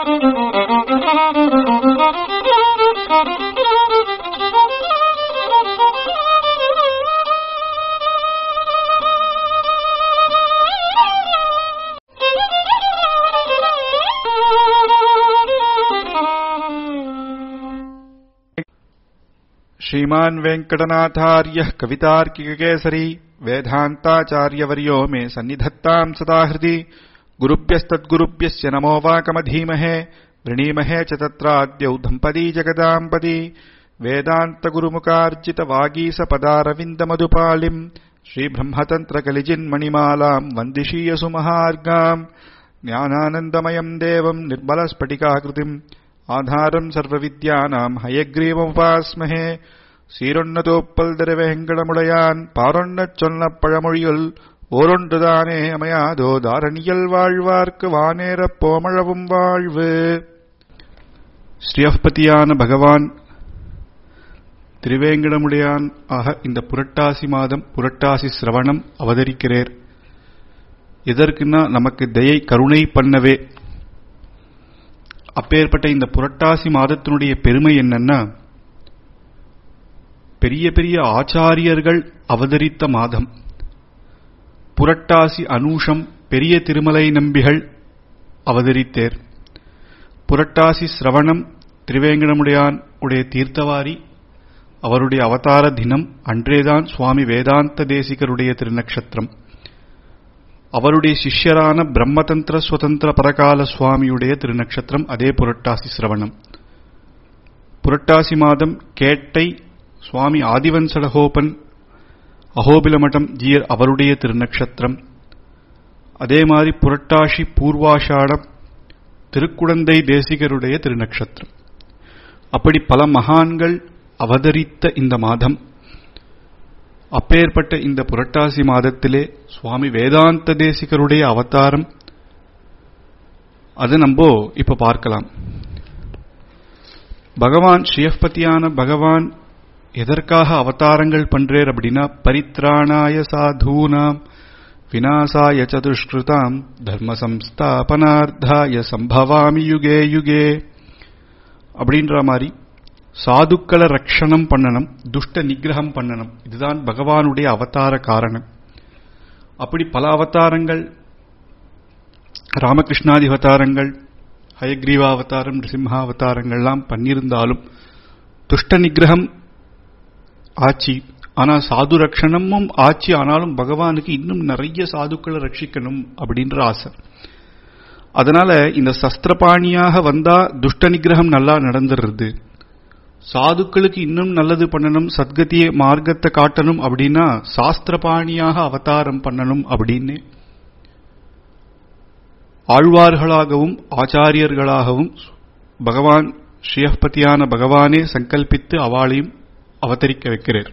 श्रीमान् वेङ्कटनाथार्यः कवितार्किककेसरी वेदान्ताचार्यवर्यो मे सन्निधत्ताम् सदा हृदि गुरुभ्यस्तद्गुरुभ्यस्य नमो वाकमधीमहे वृणीमहे च तत्राद्यौ दम्पती जगदाम्पती वेदान्तगुरुमुखार्जितवागीसपदारविन्दमधुपालिम् श्रीब्रह्मतन्त्रकलिजिन्मणिमालाम् वन्दिशीयसु महार्गाम् ज्ञानानन्दमयम् देवम् निर्मलस्फटिकाकृतिम् ஆதாரம் சர்வவித்யானாம் ஹயக்ரீவமுபாஸ்மஹே சீரொன்னதோப்பல் திருவேங்கடமுடையான் பாரொன்னச் சொன்ன பழமொழியுள் ஓரொன்றுதானே அமையாதோ தாரணியல் வாழ்வார்க்கு வானேரப் போமழவும் வாழ்வு ஸ்ரீயப்பதியான பகவான் திருவேங்கடமுடையான் ஆக இந்த புரட்டாசி மாதம் புரட்டாசி சிரவணம் அவதரிக்கிறேர் எதற்குன்னா நமக்கு தயை கருணை பண்ணவே அப்பேற்பட்ட இந்த புரட்டாசி மாதத்தினுடைய பெருமை என்னன்னா பெரிய பெரிய ஆச்சாரியர்கள் அவதரித்த மாதம் புரட்டாசி அனூஷம் பெரிய திருமலை நம்பிகள் அவதரித்தேர் புரட்டாசி சிரவணம் திருவேங்கடமுடையான் உடைய தீர்த்தவாரி அவருடைய அவதார தினம் அன்றேதான் சுவாமி வேதாந்த தேசிகருடைய திருநக்ஷத்திரம் அவருடைய சிஷ்யரான பிரம்மதந்திர சுதந்திர பரகால சுவாமியுடைய திருநக்ஷத்திரம் அதே புரட்டாசி சிரவணம் புரட்டாசி மாதம் கேட்டை சுவாமி ஆதிவன்சடகோபன் அகோபிலமட்டம் ஜீயர் அவருடைய திருநக்ஷத்திரம் அதே மாதிரி புரட்டாசி பூர்வாஷாடம் திருக்குடந்தை தேசிகருடைய திருநக்ஷத்திரம் அப்படி பல மகான்கள் அவதரித்த இந்த மாதம் அப்பேற்பட்ட இந்த புரட்டாசி மாதத்திலே சுவாமி வேதாந்த தேசிகருடைய அவதாரம் அது நம்ம இப்ப பார்க்கலாம் பகவான் ஸ்ரீயப்பதியான பகவான் எதற்காக அவதாரங்கள் பண்றேர் அப்படின்னா பரித்ராணாய சாதூனாம் விநாசாய சதுஷ்கிருதாம் தர்ம சம்ஸ்தாபனார்த்தாய சம்பவாமி யுகே யுகே அப்படின்ற மாதிரி சாதுக்களை ரட்சணம் பண்ணணும் துஷ்ட நிகிரகம் பண்ணணும் இதுதான் பகவானுடைய அவதார காரணம் அப்படி பல அவதாரங்கள் ராமகிருஷ்ணாதி அவதாரங்கள் ஹயக்ரீவா அவதாரம் நிருசிம்ஹா அவதாரங்கள்லாம் பண்ணியிருந்தாலும் துஷ்ட நிகிரகம் ஆட்சி ஆனா சாது ரட்சணமும் ஆட்சி ஆனாலும் பகவானுக்கு இன்னும் நிறைய சாதுக்களை ரட்சிக்கணும் அப்படின்ற ஆசை அதனால இந்த சஸ்திரபாணியாக வந்தா துஷ்ட நிகிரகம் நல்லா நடந்துடுறது சாதுக்களுக்கு இன்னும் நல்லது பண்ணணும் சத்கதியை மார்க்கத்தை காட்டணும் அப்படின்னா சாஸ்திரபாணியாக அவதாரம் பண்ணணும் அப்படின்னு ஆழ்வார்களாகவும் ஆச்சாரியர்களாகவும் பகவான் ஸ்ரீயப்பதியான பகவானே சங்கல்பித்து அவளையும் அவதரிக்க வைக்கிறார்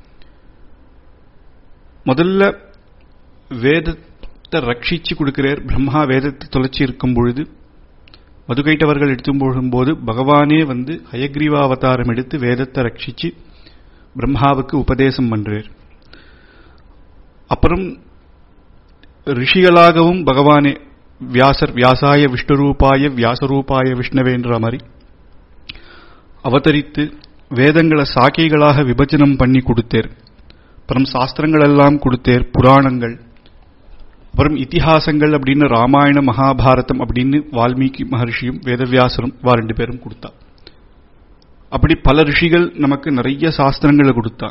முதல்ல வேதத்தை ரட்சிச்சு கொடுக்கிறார் பிரம்மா வேதத்தை தொலைச்சி இருக்கும் பொழுது மதுகைட்டவர்கள் எடுத்தும் போகும்போது பகவானே வந்து ஹயக்ரீவா அவதாரம் எடுத்து வேதத்தை ரட்சிச்சு பிரம்மாவுக்கு உபதேசம் பண்றார் அப்புறம் ரிஷிகளாகவும் பகவானே வியாசர் வியாசாய விஷ்ணுரூபாய வியாசரூபாய விஷ்ணவேன்ற மாதிரி அவதரித்து வேதங்களை சாக்கைகளாக விபஜனம் பண்ணி கொடுத்தேர் அப்புறம் சாஸ்திரங்கள் எல்லாம் கொடுத்தேர் புராணங்கள் அப்புறம் இத்திஹாசங்கள் அப்படின்னு ராமாயண மகாபாரதம் அப்படின்னு வால்மீகி மகர்ஷியும் வேதவியாசரும் வா ரெண்டு பேரும் கொடுத்தா அப்படி பல ரிஷிகள் நமக்கு நிறைய சாஸ்திரங்களை கொடுத்தா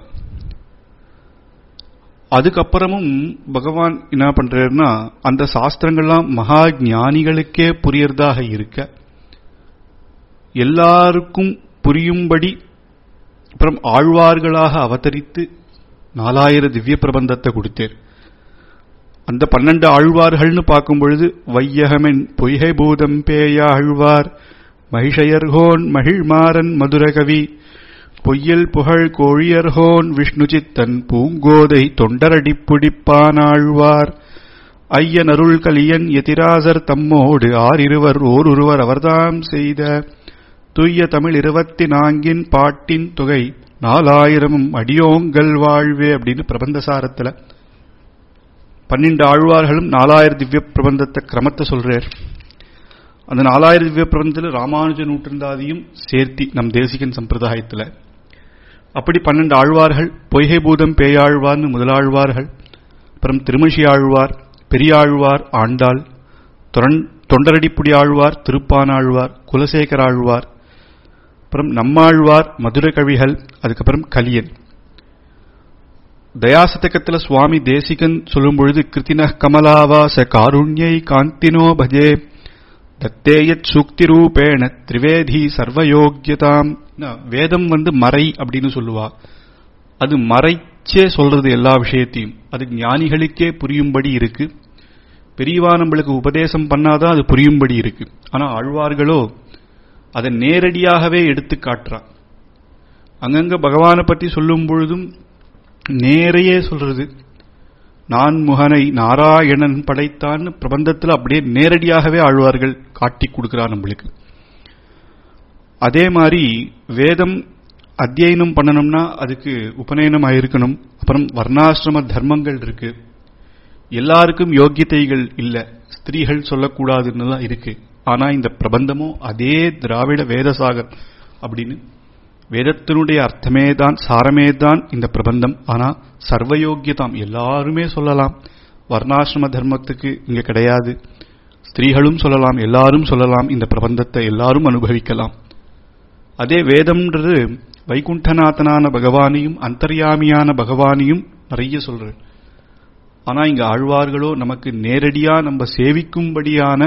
அதுக்கப்புறமும் பகவான் என்ன பண்றாருன்னா அந்த சாஸ்திரங்கள்லாம் மகா ஞானிகளுக்கே புரியறதாக இருக்க எல்லாருக்கும் புரியும்படி அப்புறம் ஆழ்வார்களாக அவதரித்து நாலாயிர திவ்ய பிரபந்தத்தை கொடுத்தேர் அந்த பன்னெண்டு ஆழ்வார்கள்னு பார்க்கும் பொழுது வையகமென் பொய்கை பூதம் பேயா ஆழ்வார் மகிஷயர்கோன் மகிழ்மாறன் மதுரகவி பொய்யல் புகழ் கோழியர்கோன் விஷ்ணுசித்தன் பூங்கோதை தொண்டரடிப்புடிப்பானாழ்வார் ஐயன் அருள் கலியன் எதிராசர் தம்மோடு ஆறிருவர் ஓரொருவர் அவர்தாம் செய்த துய்ய தமிழ் இருபத்தி நான்கின் பாட்டின் தொகை நாலாயிரமும் அடியோங்கள் வாழ்வே அப்படின்னு பிரபந்தசாரத்துல பன்னெண்டு ஆழ்வார்களும் நாலாயிரம் திவ்ய பிரபந்தத்தை கிரமத்தை சொல்றார் அந்த நாலாயிரம் திவ்ய பிரபந்தத்தில் ராமானுஜ நூற்றந்தாதியும் சேர்த்தி நம் தேசிகன் சம்பிரதாயத்துல அப்படி பன்னெண்டு ஆழ்வார்கள் பொய்கை பூதம் பேயாழ்வார்னு முதலாழ்வார்கள் அப்புறம் திருமஷி ஆழ்வார் பெரியாழ்வார் ஆண்டாள் தொரண் தொண்டரடிப்புடி ஆழ்வார் திருப்பானாழ்வார் குலசேகர ஆழ்வார் அப்புறம் நம்மாழ்வார் மதுரை கவிகள் அதுக்கப்புறம் கலியன் தயாசதகத்தில் சுவாமி தேசிகன் சொல்லும் பொழுது கிருத்தின கமலாவாச காருண்யை காந்தினோ பஜே தத்தேயத் சூக்தி ரூபேண திரிவேதி சர்வயோக்கியதாம் வேதம் வந்து மறை அப்படின்னு சொல்லுவா அது மறைச்சே சொல்றது எல்லா விஷயத்தையும் அது ஞானிகளுக்கே புரியும்படி இருக்கு பெரியவா நம்மளுக்கு உபதேசம் பண்ணாதான் அது புரியும்படி இருக்கு ஆனா ஆழ்வார்களோ அதை நேரடியாகவே எடுத்து காட்டுறான் அங்கங்க பகவானை பற்றி சொல்லும் பொழுதும் நேரையே சொல்றது நான் முகனை நாராயணன் படைத்தான் பிரபந்தத்தில் அப்படியே நேரடியாகவே ஆழ்வார்கள் காட்டி கொடுக்கிறார் நம்மளுக்கு அதே மாதிரி வேதம் அத்தியனம் பண்ணணும்னா அதுக்கு உபநயனம் ஆயிருக்கணும் அப்புறம் வர்ணாசிரம தர்மங்கள் இருக்கு எல்லாருக்கும் யோக்கியதைகள் இல்ல ஸ்திரீகள் சொல்லக்கூடாதுன்னு தான் இருக்கு ஆனா இந்த பிரபந்தமும் அதே திராவிட வேதசாகர் அப்படின்னு வேதத்தினுடைய அர்த்தமே தான் சாரமே தான் இந்த பிரபந்தம் ஆனா சர்வயோக்கியதாம் எல்லாருமே சொல்லலாம் வர்ணாசிரம தர்மத்துக்கு இங்க கிடையாது ஸ்திரீகளும் சொல்லலாம் எல்லாரும் சொல்லலாம் இந்த பிரபந்தத்தை எல்லாரும் அனுபவிக்கலாம் அதே வேதம்ன்றது வைகுண்டநாதனான பகவானையும் அந்தர்யாமியான பகவானையும் நிறைய சொல்ற ஆனா இங்க ஆழ்வார்களோ நமக்கு நேரடியா நம்ம சேவிக்கும்படியான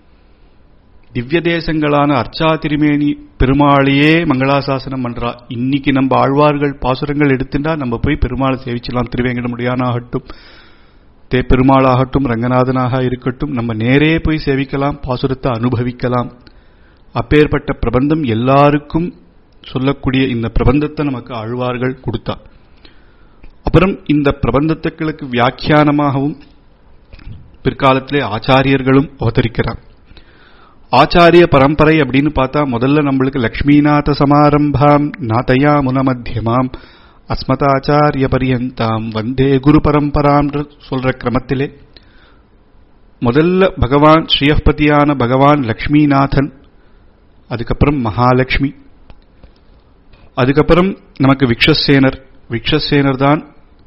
திவ்ய தேசங்களான அர்ச்சா திருமேனி பெருமாளையே மங்களாசாசனம் பண்றா இன்னைக்கு நம்ம ஆழ்வார்கள் பாசுரங்கள் எடுத்துட்டா நம்ம போய் பெருமாளை சேவிச்சலாம் திருவேங்கடமுடியானாகட்டும் தே பெருமாளாகட்டும் ரங்கநாதனாக இருக்கட்டும் நம்ம நேரே போய் சேவிக்கலாம் பாசுரத்தை அனுபவிக்கலாம் அப்பேற்பட்ட பிரபந்தம் எல்லாருக்கும் சொல்லக்கூடிய இந்த பிரபந்தத்தை நமக்கு ஆழ்வார்கள் கொடுத்தா அப்புறம் இந்த பிரபந்தத்துக்களுக்கு வியாக்கியானமாகவும் பிற்காலத்திலே ஆச்சாரியர்களும் அவதரிக்கிறார் ஆச்சாரிய பரம்பரை அப்படின்னு பார்த்தா முதல்ல நம்மளுக்கு லக்ஷ்மிநாத சமாரம்பாம் நாதயா முனமத்தியமாம் அஸ்மதாச்சாரிய பரியந்தாம் வந்தே குரு பரம்பராம் சொல்ற கிரமத்திலே முதல்ல பகவான் ஸ்ரீயப்பதியான பகவான் லக்ஷ்மிநாதன் அதுக்கப்புறம் மகாலட்சுமி அதுக்கப்புறம் நமக்கு விக்ஷசேனர் விக்ஷசேனர் தான்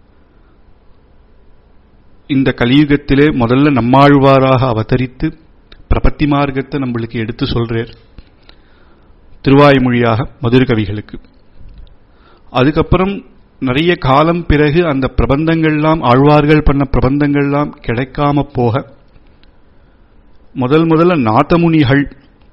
இந்த கலியுகத்திலே முதல்ல நம்மாழ்வாராக அவதரித்து பிரபத்தி மார்க்கத்தை நம்மளுக்கு எடுத்து சொல்றார் திருவாய்மொழியாக மதுர கவிகளுக்கு அதுக்கப்புறம் நிறைய காலம் பிறகு அந்த பிரபந்தங்கள்லாம் ஆழ்வார்கள் பண்ண பிரபந்தங்கள்லாம் கிடைக்காம போக முதல் முதல்ல நாத்தமுனிகள்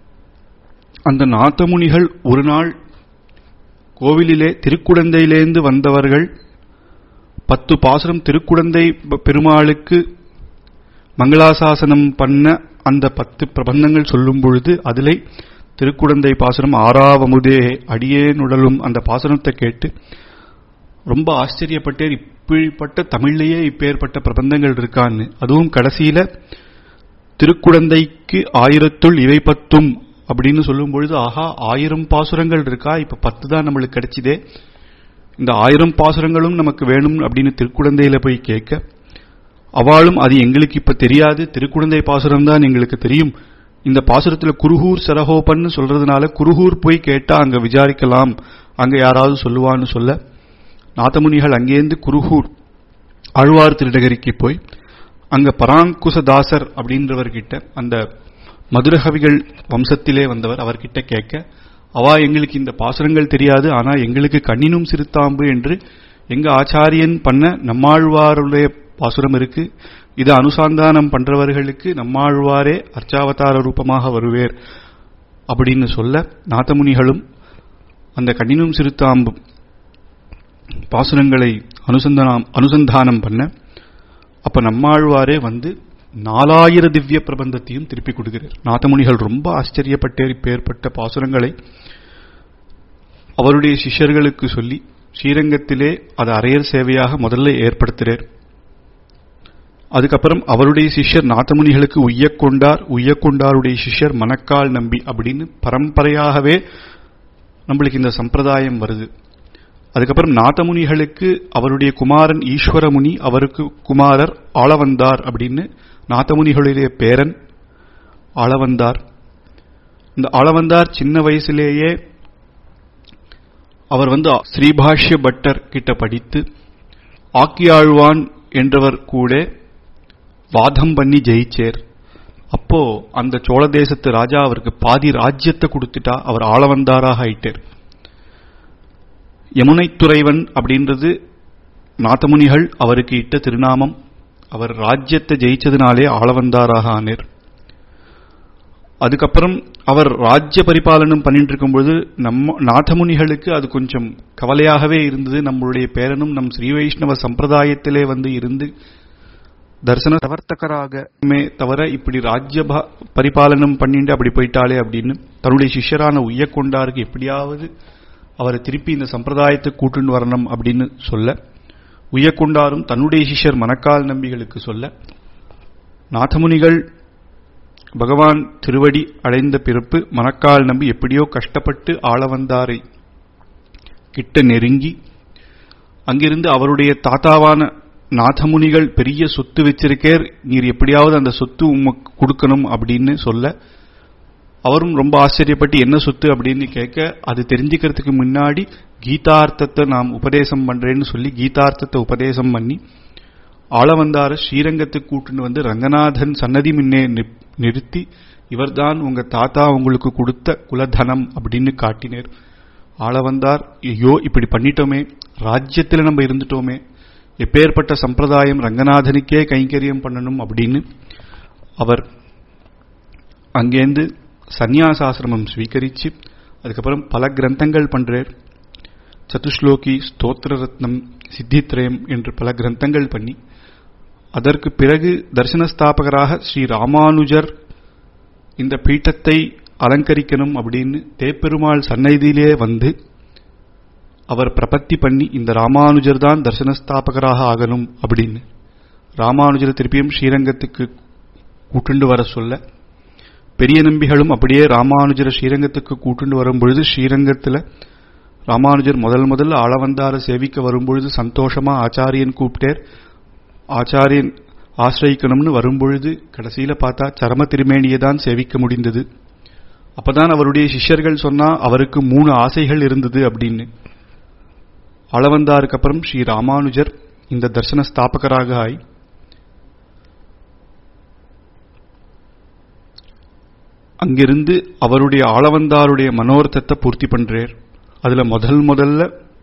அந்த நாத்தமுனிகள் ஒரு நாள் கோவிலிலே திருக்குடந்தையிலேந்து வந்தவர்கள் பத்து பாசுரம் திருக்குடந்தை பெருமாளுக்கு மங்களாசாசனம் பண்ண அந்த பத்து பிரபந்தங்கள் சொல்லும் பொழுது அதிலே திருக்குடந்தை பாசனம் ஆறாவமுதே அடியேனுடலும் அந்த பாசனத்தை கேட்டு ரொம்ப ஆச்சரியப்பட்டேர் இப்படிப்பட்ட தமிழ்லேயே இப்பேற்பட்ட பிரபந்தங்கள் இருக்கான்னு அதுவும் கடைசியில திருக்குடந்தைக்கு ஆயிரத்துள் இவை பத்தும் அப்படின்னு சொல்லும் பொழுது ஆஹா ஆயிரம் பாசுரங்கள் இருக்கா இப்ப பத்து தான் நம்மளுக்கு கிடைச்சிதே இந்த ஆயிரம் பாசுரங்களும் நமக்கு வேணும் அப்படின்னு திருக்குடந்தையில போய் கேட்க அவளும் அது எங்களுக்கு இப்ப தெரியாது திருக்குழந்தை பாசுரம் தான் எங்களுக்கு தெரியும் இந்த பாசுரத்துல குருகூர் சரஹோபன்னு சொல்றதுனால குருகூர் போய் கேட்டா அங்க விசாரிக்கலாம் அங்க யாராவது சொல்லுவான்னு சொல்ல நாதமுனிகள் அங்கேருந்து குருகூர் ஆழ்வார் திருநகரிக்கு போய் அங்க பராங்குசதாசர் அப்படின்றவர்கிட்ட அந்த மதுரகவிகள் வம்சத்திலே வந்தவர் அவர்கிட்ட கேட்க அவா எங்களுக்கு இந்த பாசுரங்கள் தெரியாது ஆனா எங்களுக்கு கண்ணினும் சிறுத்தாம்பு என்று எங்க ஆச்சாரியன் பண்ண நம்மாழ்வாருடைய பாசுரம் இருக்கு இதை அனுசந்தானம் பண்றவர்களுக்கு நம்மாழ்வாரே அர்ச்சாவதார ரூபமாக வருவேர் அப்படின்னு சொல்ல நாதமுனிகளும் அந்த கண்ணினும் சிறுத்தாம்பு பாசுரங்களை அனுசந்தானம் அனுசந்தானம் பண்ண அப்ப நம்மாழ்வாரே வந்து நாலாயிர திவ்ய பிரபந்தத்தையும் திருப்பி கொடுக்கிறார் நாதமுனிகள் ரொம்ப ஆச்சரியப்பட்டே இப்பேற்பட்ட பாசுரங்களை அவருடைய சிஷ்யர்களுக்கு சொல்லி ஸ்ரீரங்கத்திலே அது அரையர் சேவையாக முதல்ல ஏற்படுத்துகிறார் அதுக்கப்புறம் அவருடைய சிஷ்யர் நாத்தமுனிகளுக்கு உய்யக்கொண்டார் உய்யக்கொண்டாருடைய சிஷ்யர் மணக்கால் நம்பி அப்படின்னு பரம்பரையாகவே நம்மளுக்கு இந்த சம்பிரதாயம் வருது அதுக்கப்புறம் நாத்தமுனிகளுக்கு அவருடைய குமாரன் ஈஸ்வரமுனி அவருக்கு குமாரர் ஆளவந்தார் அப்படின்னு நாத்தமுனிகளுடைய பேரன் ஆளவந்தார் இந்த ஆளவந்தார் சின்ன வயசுலேயே அவர் வந்து ஸ்ரீபாஷ்ய பட்டர் கிட்ட படித்து ஆக்கியாழ்வான் என்றவர் கூட வாதம் பண்ணி ஜெயிச்சேர் அப்போ அந்த சோழ தேசத்து ராஜா அவருக்கு பாதி ராஜ்யத்தை கொடுத்துட்டா அவர் ஆளவந்தாராக ஆயிட்டார் யமுனை துறைவன் அப்படின்றது நாத்தமுனிகள் அவருக்கு இட்ட திருநாமம் அவர் ராஜ்யத்தை ஜெயிச்சதுனாலே ஆளவந்தாராக ஆனேர் அதுக்கப்புறம் அவர் ராஜ்ய பரிபாலனம் பண்ணிட்டு இருக்கும்பொழுது நம்ம நாதமுனிகளுக்கு அது கொஞ்சம் கவலையாகவே இருந்தது நம்மளுடைய பேரனும் நம் ஸ்ரீ வைஷ்ணவ சம்பிரதாயத்திலே வந்து இருந்து தரிசன தவர்த்தகராகமே தவிர இப்படி ராஜ்ய பரிபாலனம் பண்ணிட்டு அப்படி போயிட்டாலே அப்படின்னு தன்னுடைய சிஷ்யரான உய்யக்கொண்டாருக்கு எப்படியாவது அவரை திருப்பி இந்த சம்பிரதாயத்தை கூட்டுன்னு வரணும் அப்படின்னு சொல்ல உய்யக்கொண்டாரும் தன்னுடைய சிஷ்யர் மணக்கால் நம்பிகளுக்கு சொல்ல நாதமுனிகள் பகவான் திருவடி அடைந்த பிறப்பு மணக்கால் நம்பி எப்படியோ கஷ்டப்பட்டு ஆளவந்தாரை கிட்ட நெருங்கி அங்கிருந்து அவருடைய தாத்தாவான நாதமுனிகள் பெரிய சொத்து வச்சிருக்கேர் நீர் எப்படியாவது அந்த சொத்து உமக்கு கொடுக்கணும் அப்படின்னு சொல்ல அவரும் ரொம்ப ஆச்சரியப்பட்டு என்ன சொத்து அப்படின்னு கேட்க அது தெரிஞ்சுக்கிறதுக்கு முன்னாடி கீதார்த்தத்தை நாம் உபதேசம் பண்றேன்னு சொல்லி கீதார்த்தத்தை உபதேசம் பண்ணி ஆளவந்தார ஸ்ரீரங்கத்துக்கு கூட்டுன்னு வந்து ரங்கநாதன் சன்னதி முன்னே நிறுத்தி இவர்தான் உங்க தாத்தா உங்களுக்கு கொடுத்த குலதனம் அப்படின்னு காட்டினேர் ஆளவந்தார் ஐயோ இப்படி பண்ணிட்டோமே ராஜ்யத்தில் நம்ம இருந்துட்டோமே எப்பேற்பட்ட சம்பிரதாயம் ரங்கநாதனுக்கே கைங்கரியம் பண்ணணும் அப்படின்னு அவர் அங்கேருந்து சந்நியாசாசிரமம் ஸ்வீகரிச்சு அதுக்கப்புறம் பல கிரந்தங்கள் பண்றார் சதுஸ்லோகி ஸ்தோத்திர ரத்னம் சித்தித்ரயம் என்று பல கிரந்தங்கள் பண்ணி அதற்கு பிறகு தரிசனஸ்தாபகராக ஸ்ரீ ராமானுஜர் இந்த பீட்டத்தை அலங்கரிக்கணும் அப்படின்னு தேப்பெருமாள் சன்னதியிலே வந்து அவர் பிரபத்தி பண்ணி இந்த ராமானுஜர் தான் தரிசனஸ்தாபகராக ஆகணும் அப்படின்னு ராமானுஜர் திருப்பியும் ஸ்ரீரங்கத்துக்கு கூட்டுண்டு வர சொல்ல பெரிய நம்பிகளும் அப்படியே ராமானுஜரை ஸ்ரீரங்கத்துக்கு கூட்டுண்டு வரும்பொழுது ஸ்ரீரங்கத்தில் ராமானுஜர் முதல் முதல்ல ஆளவந்தார சேவிக்க வரும்பொழுது சந்தோஷமா ஆச்சாரியன் கூப்பிட்டேர் ஆச்சாரியன் ஆசிரயிக்கணும்னு வரும்பொழுது கடைசியில பார்த்தா சரம திருமேனியை தான் சேவிக்க முடிந்தது அப்பதான் அவருடைய சிஷ்யர்கள் சொன்னா அவருக்கு மூணு ஆசைகள் இருந்தது அப்படின்னு அளவந்தாருக்கு அப்புறம் ஸ்ரீ ராமானுஜர் இந்த தர்சன ஸ்தாபகராக ஆய் அங்கிருந்து அவருடைய ஆளவந்தாருடைய மனோரத்தத்தை பூர்த்தி பண்றார் அதுல முதல் முதல்ல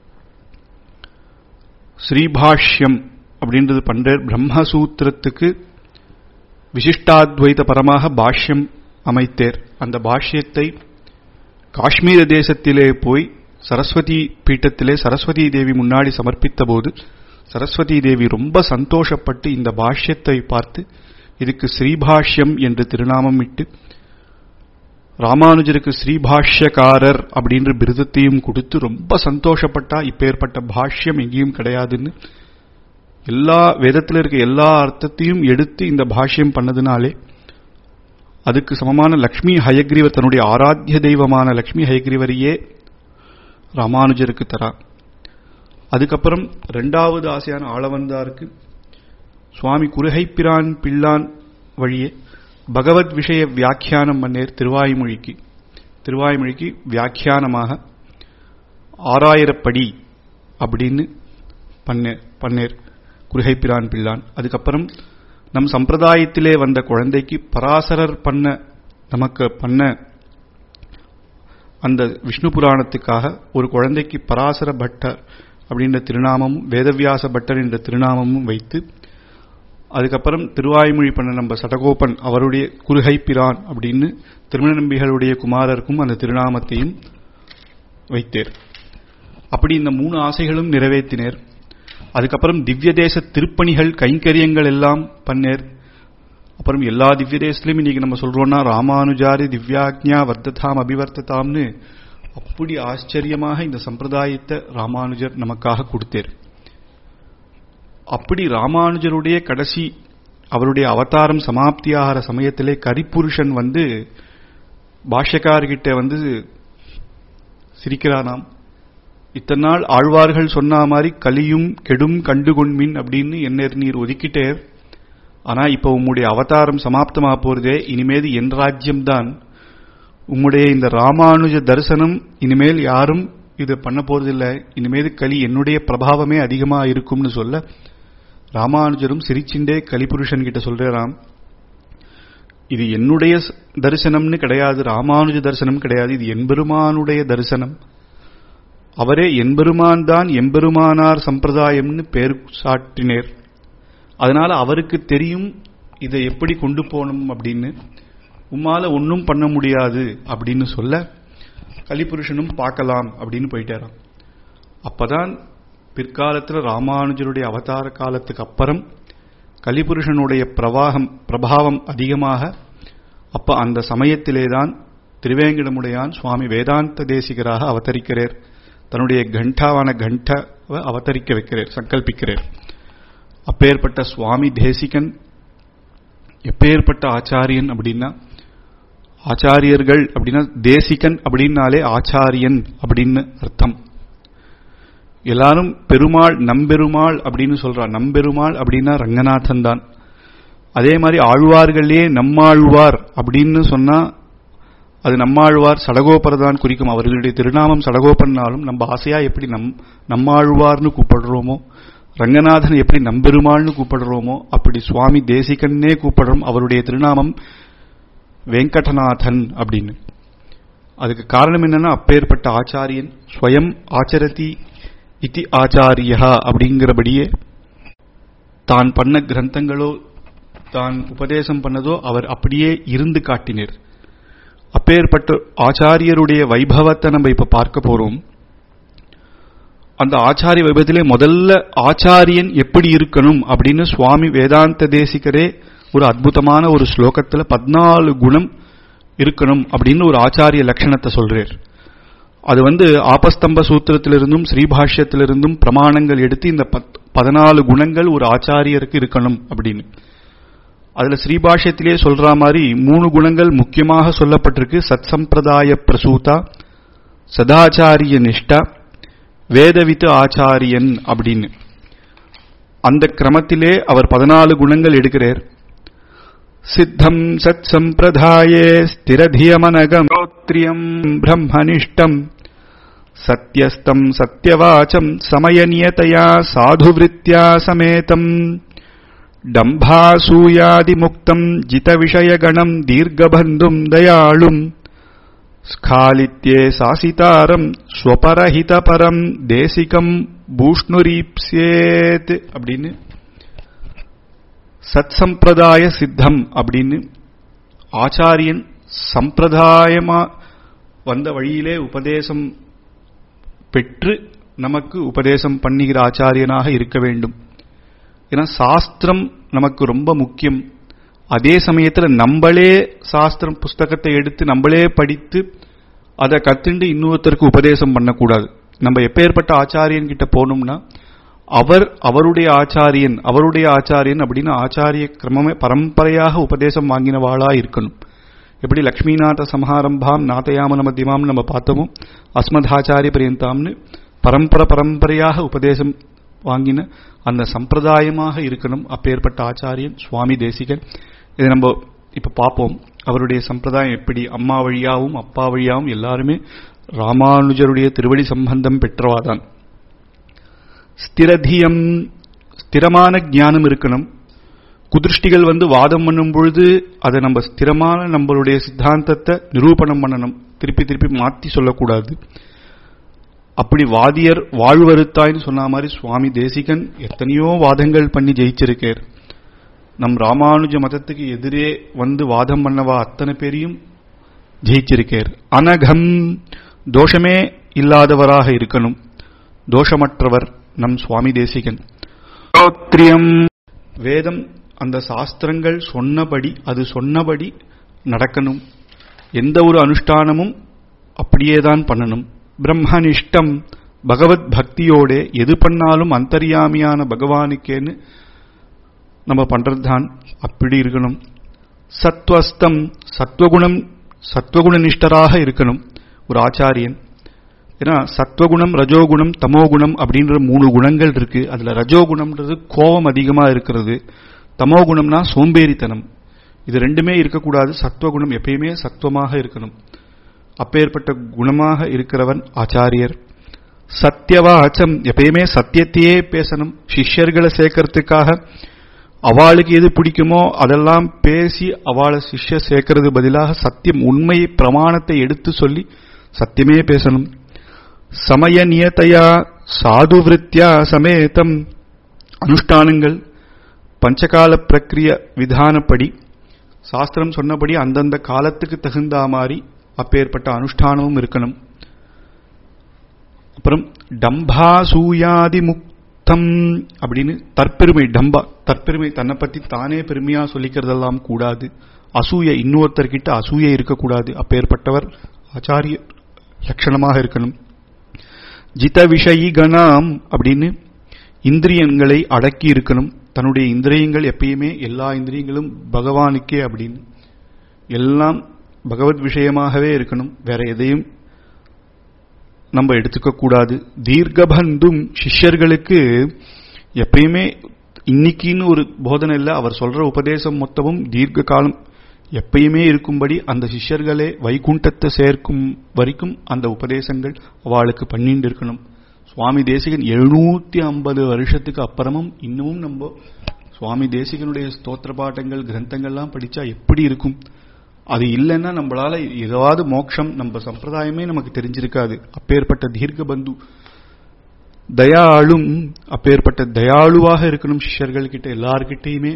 ஸ்ரீபாஷ்யம் அப்படின்றது பண்றார் பிரம்மசூத்திரத்துக்கு விசிஷ்டாத்வைத பரமாக பாஷ்யம் அமைத்தேர் அந்த பாஷ்யத்தை காஷ்மீர தேசத்திலே போய் சரஸ்வதி பீட்டத்திலே சரஸ்வதி தேவி முன்னாடி சமர்ப்பித்த போது சரஸ்வதி தேவி ரொம்ப சந்தோஷப்பட்டு இந்த பாஷ்யத்தை பார்த்து இதுக்கு ஸ்ரீபாஷ்யம் என்று திருநாமம் இட்டு ராமானுஜருக்கு ஸ்ரீபாஷ்யக்காரர் அப்படின்ற பிருதத்தையும் கொடுத்து ரொம்ப சந்தோஷப்பட்டா இப்பேற்பட்ட பாஷ்யம் எங்கேயும் கிடையாதுன்னு எல்லா வேதத்தில் இருக்க எல்லா அர்த்தத்தையும் எடுத்து இந்த பாஷ்யம் பண்ணதுனாலே அதுக்கு சமமான லக்ஷ்மி ஹயக்ரீவர் தன்னுடைய ஆராத்திய தெய்வமான லக்ஷ்மி ஹயக்ரீவரையே ராமானுஜருக்கு தரா அதுக்கப்புறம் ரெண்டாவது ஆசையான ஆளவந்தாருக்கு சுவாமி குருகைப்பிரான் பிள்ளான் வழியே பகவத் விஷய வியாக்கியானம் பண்ணேர் திருவாய்மொழிக்கு திருவாய்மொழிக்கு வியாக்கியானமாக ஆறாயிரப்படி அப்படின்னு பண்ணேர் பண்ணேர் குருகைப்பிரான் பிள்ளான் அதுக்கப்புறம் நம் சம்பிரதாயத்திலே வந்த குழந்தைக்கு பராசரர் பண்ண நமக்கு பண்ண அந்த விஷ்ணு புராணத்துக்காக ஒரு குழந்தைக்கு பராசர பட்டர் அப்படின்ற திருநாமமும் வேதவியாச பட்டர் என்ற திருநாமமும் வைத்து அதுக்கப்புறம் திருவாய்மொழி பண்ண நம்ம சடகோபன் அவருடைய குருகை பிரான் அப்படின்னு திருமண நம்பிகளுடைய குமாரருக்கும் அந்த திருநாமத்தையும் வைத்தேர் அப்படி இந்த மூணு ஆசைகளும் நிறைவேற்றினேர் அதுக்கப்புறம் திவ்ய தேச திருப்பணிகள் கைங்கரியங்கள் எல்லாம் பண்ணேர் அப்புறம் எல்லா திவ்ய தேசத்திலும் இன்னைக்கு நம்ம சொல்றோம்னா ராமானுஜாரி திவ்யாக்ஞா வர்த்ததாம் அபிவர்த்ததாம்னு அப்படி ஆச்சரியமாக இந்த சம்பிரதாயத்தை ராமானுஜர் நமக்காக கொடுத்தேர் அப்படி ராமானுஜருடைய கடைசி அவருடைய அவதாரம் சமாப்தியாகிற சமயத்திலே கரிப்புருஷன் வந்து பாஷ்யக்கார்கிட்ட வந்து சிரிக்கிறானாம் இத்தனை நாள் ஆழ்வார்கள் சொன்ன மாதிரி கலியும் கெடும் கண்டுகொண்மின் அப்படின்னு என்ன நீர் ஒதுக்கிட்டேர் ஆனா இப்ப உம்முடைய அவதாரம் சமாப்தமா போறதே இனிமேது என் ராஜ்யம்தான் உம்முடைய இந்த ராமானுஜ தரிசனம் இனிமேல் யாரும் இது பண்ண போறதில்லை இனிமேல் கலி என்னுடைய பிரபாவமே அதிகமா இருக்கும்னு சொல்ல ராமானுஜரும் சிரிச்சிண்டே கலிபுருஷன் கிட்ட சொல்றாராம் இது என்னுடைய தரிசனம்னு கிடையாது ராமானுஜ தரிசனம் கிடையாது இது எம்பெருமானுடைய தரிசனம் அவரே எம்பெருமான் தான் எம்பெருமானார் சம்பிரதாயம்னு பேர் சாட்டினேர் அதனால அவருக்கு தெரியும் இதை எப்படி கொண்டு போகணும் அப்படின்னு உம்மால ஒன்றும் பண்ண முடியாது அப்படின்னு சொல்ல கலிபுருஷனும் பார்க்கலாம் அப்படின்னு போயிட்டாராம் அப்பதான் பிற்காலத்தில் ராமானுஜருடைய அவதார காலத்துக்கு அப்புறம் கலிபுருஷனுடைய பிரவாகம் பிரபாவம் அதிகமாக அப்ப அந்த சமயத்திலேதான் திருவேங்கடமுடையான் சுவாமி வேதாந்த தேசிகராக அவதரிக்கிறார் தன்னுடைய கண்டாவான கண்டாவை அவதரிக்க வைக்கிறார் சங்கல்பிக்கிறார் அப்பேற்பட்ட சுவாமி தேசிகன் எப்பேற்பட்ட ஆச்சாரியன் அப்படின்னா ஆச்சாரியர்கள் அப்படின்னா தேசிகன் அப்படின்னாலே ஆச்சாரியன் அப்படின்னு அர்த்தம் எல்லாரும் பெருமாள் நம்பெருமாள் அப்படின்னு சொல்றா நம்பெருமாள் அப்படின்னா ரங்கநாதன் தான் அதே மாதிரி ஆழ்வார்களே நம்மாழ்வார் அப்படின்னு சொன்னா அது நம்மாழ்வார் சடகோபரதான் குறிக்கும் அவர்களுடைய திருநாமம் சடகோபன்னாலும் நம்ம ஆசையா எப்படி நம் நம்மாழ்வார்னு கூப்பிடுறோமோ ரங்கநாதன் எப்படி நம்பெருமாள்னு கூப்பிடுறோமோ அப்படி சுவாமி தேசிகன்னே கூப்பிடுறோம் அவருடைய திருநாமம் வெங்கடநாதன் அப்படின்னு அதுக்கு காரணம் என்னன்னா அப்பேற்பட்ட ஆச்சாரியன் ஸ்வயம் ஆச்சரதி இதி ஆச்சாரியா அப்படிங்கிறபடியே தான் பண்ண கிரந்தங்களோ தான் உபதேசம் பண்ணதோ அவர் அப்படியே இருந்து காட்டினர் அப்பேற்பட்ட ஆச்சாரியருடைய வைபவத்தை நம்ம இப்ப பார்க்க போறோம் அந்த ஆச்சாரிய வைபவத்திலே முதல்ல ஆச்சாரியன் எப்படி இருக்கணும் அப்படின்னு சுவாமி வேதாந்த தேசிகரே ஒரு அற்புதமான ஒரு ஸ்லோகத்துல பதினாலு குணம் இருக்கணும் அப்படின்னு ஒரு ஆச்சாரிய லட்சணத்தை சொல்றார் அது வந்து ஆபஸ்தம்ப சூத்திரத்திலிருந்தும் ஸ்ரீபாஷ்யத்திலிருந்தும் பிரமாணங்கள் எடுத்து இந்த பதினாலு குணங்கள் ஒரு ஆச்சாரியருக்கு இருக்கணும் அப்படின்னு அதுல ஸ்ரீபாஷ்யத்திலே சொல்ற மாதிரி மூணு குணங்கள் முக்கியமாக சொல்லப்பட்டிருக்கு சத் சம்பிரதாய பிரசூதா சதாச்சாரிய நிஷ்டா வேதவித்து ஆச்சாரியன் அப்படின்னு அந்த கிரமத்திலே அவர் பதினாலு குணங்கள் எடுக்கிறார் சித்தம் சத் சம்பிரதாயே ஸ்திரதியமனகம் கோத்ரியம் பிரம்மனிஷ்டம் சத்யஸ்தம் சத்யவாச்சம் சமயநியதையா சாதுவிருத்தியா சமேதம் டம்பாசூயாதிமுக்தம் ஜிதவிஷயகணம் தீர்க்கபந்தும் தயாளும் ஸ்காலித்யே சாசிதாரம் ஸ்வபரஹிதபரம் தேசிகம் பூஷ்ணுரீப்சேத் அப்படின்னு சத் சம்பிரதாய சித்தம் அப்படின்னு ஆச்சாரியன் சம்பிரதாயமா வந்த வழியிலே உபதேசம் பெற்று நமக்கு உபதேசம் பண்ணுகிற ஆச்சாரியனாக இருக்க வேண்டும் ஏன்னா சாஸ்திரம் நமக்கு ரொம்ப முக்கியம் அதே சமயத்துல நம்மளே சாஸ்திரம் புஸ்தகத்தை எடுத்து நம்மளே படித்து அதை கத்துண்டு இன்னொருத்தருக்கு உபதேசம் பண்ணக்கூடாது நம்ம எப்பேற்பட்ட ஆச்சாரியன் கிட்ட போனோம்னா அவர் அவருடைய ஆச்சாரியன் அவருடைய ஆச்சாரியன் அப்படின்னு ஆச்சாரிய கிரமமே பரம்பரையாக உபதேசம் வாங்கினவாளா இருக்கணும் எப்படி லக்ஷ்மிநாத சமாரம்பாம் நாதயாமன மத்தியமாம் நம்ம பார்த்தோமோ அஸ்மதாச்சாரிய பரியந்தாம்னு பரம்பரை பரம்பரையாக உபதேசம் வாங்கின அந்த சம்பிரதாயமாக இருக்கணும் அப்பேற்பட்ட ஆச்சாரியன் சுவாமி தேசிகன் இதை நம்ம இப்ப பார்ப்போம் அவருடைய சம்பிரதாயம் எப்படி அம்மா வழியாவும் அப்பா வழியாவும் எல்லாருமே ராமானுஜருடைய திருவடி சம்பந்தம் பெற்றவாதான் ஸ்திரதியம் ஸ்திரமான ஞானம் இருக்கணும் குதிருஷ்டிகள் வந்து வாதம் பண்ணும் பொழுது அதை நம்ம ஸ்திரமான நம்மளுடைய சித்தாந்தத்தை நிரூபணம் பண்ணணும் திருப்பி திருப்பி மாத்தி சொல்லக்கூடாது அப்படி வாதியர் வாழ்வருத்தாய்னு சொன்ன மாதிரி சுவாமி தேசிகன் எத்தனையோ வாதங்கள் பண்ணி ஜெயிச்சிருக்கார் நம் ராமானுஜ மதத்துக்கு எதிரே வந்து வாதம் பண்ணவா அத்தனை பேரையும் ஜெயிச்சிருக்கார் அனகம் தோஷமே இல்லாதவராக இருக்கணும் தோஷமற்றவர் நம் சுவாமி தேசிகன் ஸ்ரோத்ரியம் வேதம் அந்த சாஸ்திரங்கள் சொன்னபடி அது சொன்னபடி நடக்கணும் எந்த ஒரு அனுஷ்டானமும் அப்படியேதான் பண்ணணும் பிரம்மனிஷ்டம் பகவத் பக்தியோட எது பண்ணாலும் அந்தர்யாமியான பகவானுக்கேன்னு நம்ம பண்றதுதான் அப்படி இருக்கணும் சத்வஸ்தம் சத்வகுணம் சத்வகுண நிஷ்டராக இருக்கணும் ஒரு ஆச்சாரியன் ஏன்னா சத்வகுணம் ரஜோகுணம் தமோகுணம் அப்படின்ற மூணு குணங்கள் இருக்கு அதுல ரஜோகுணம்ன்றது கோபம் அதிகமா இருக்கிறது தமோகுணம்னா சோம்பேறித்தனம் இது ரெண்டுமே இருக்கக்கூடாது சத்வகுணம் எப்பயுமே சத்துவமாக இருக்கணும் அப்பேற்பட்ட குணமாக இருக்கிறவன் ஆச்சாரியர் சத்தியவாச்சம் எப்பயுமே சத்தியத்தையே பேசணும் சிஷ்யர்களை சேர்க்கறதுக்காக அவளுக்கு எது பிடிக்குமோ அதெல்லாம் பேசி அவளை சிஷ்ய சேர்க்கறது பதிலாக சத்தியம் உண்மை பிரமாணத்தை எடுத்து சொல்லி சத்தியமே பேசணும் சமய நியத்தையா சாதுவிருத்தியா சமேதம் அனுஷ்டானங்கள் பஞ்சகால பிரக்கிரிய விதானப்படி சாஸ்திரம் சொன்னபடி அந்தந்த காலத்துக்கு தகுந்த மாதிரி அப்பேற்பட்ட அனுஷ்டானமும் இருக்கணும் அப்புறம் டம்பாசூயாதி முக்தம் அப்படின்னு தற்பெருமை டம்பா தற்பெருமை தன்னை பத்தி தானே பெருமையா சொல்லிக்கிறதெல்லாம் கூடாது அசூய இன்னொருத்தர்கிட்ட அசூய இருக்கக்கூடாது அப்பேற்பட்டவர் ஆச்சாரிய லட்சணமாக இருக்கணும் ஜித விஷயி கணாம் அப்படின்னு இந்திரியங்களை அடக்கி இருக்கணும் தன்னுடைய இந்திரியங்கள் எப்பயுமே எல்லா இந்திரியங்களும் பகவானுக்கே அப்படின்னு எல்லாம் பகவத் விஷயமாகவே இருக்கணும் வேற எதையும் நம்ம எடுத்துக்க கூடாது தீர்க்கபந்தும் சிஷ்யர்களுக்கு எப்பயுமே இன்னைக்குன்னு ஒரு போதனை இல்லை அவர் சொல்ற உபதேசம் மொத்தமும் தீர்க்க காலம் எப்பயுமே இருக்கும்படி அந்த சிஷ்யர்களே வைகுண்டத்தை சேர்க்கும் வரைக்கும் அந்த உபதேசங்கள் அவளுக்கு பண்ணிட்டு இருக்கணும் சுவாமி தேசிகன் எழுநூத்தி ஐம்பது வருஷத்துக்கு அப்புறமும் இன்னமும் நம்ம சுவாமி தேசிகனுடைய ஸ்தோத்திர பாட்டங்கள் கிரந்தங்கள்லாம் படிச்சா எப்படி இருக்கும் அது இல்லைன்னா நம்மளால ஏதாவது மோட்சம் நம்ம சம்பிரதாயமே நமக்கு தெரிஞ்சிருக்காது அப்பேற்பட்ட தீர்க்க பந்து தயாளும் அப்பேற்பட்ட தயாளுவாக இருக்கணும் சிஷ்யர்கள் கிட்ட எல்லார்கிட்டையுமே